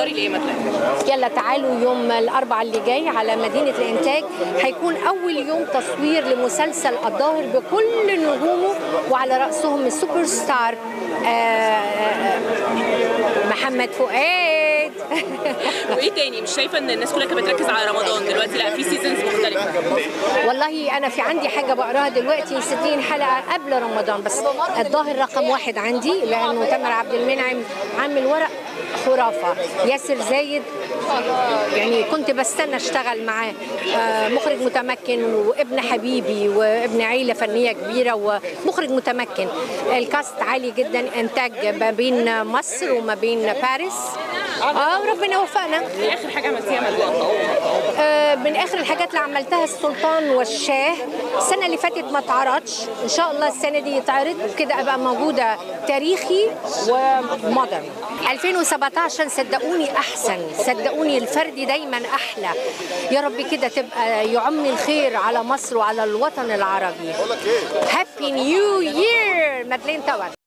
بتحضري لايه مثلا يلا تعالوا يوم الأربعاء اللي جاي على مدينة الإنتاج هيكون أول يوم تصوير لمسلسل الظاهر بكل نجومه وعلى رأسهم السوبر ستار آه، آه، محمد فؤاد وايه تاني مش شايفه ان الناس كلها كانت بتركز على رمضان دلوقتي لا في سيزونز مختلفه والله أنا في عندي حاجة بقراها دلوقتي 60 حلقة قبل رمضان بس الظاهر رقم واحد عندي لأنه تامر عبد المنعم عامل ورق خرافة ياسر زايد يعني كنت بستنى اشتغل معاه آه، مخرج متمكن وابن حبيبي وابن عيلة فنية كبيرة ومخرج متمكن الكاست عالي جدا انتاج ما بين مصر وما بين باريس اه وربنا وفقنا ايه اخر حاجه عملتيها مع الوقت آه، من اخر الحاجات اللي عملتها السلطان والشاه السنه اللي فاتت ما اتعرضش ان شاء الله السنه دي يتعرض وكده ابقى موجوده تاريخي ومودرن 2017 صدقوني احسن صدقوني الفردي دايما احلى يا رب كده تبقى يعم الخير على مصر وعلى الوطن العربي هابي نيو يير مدلين تاور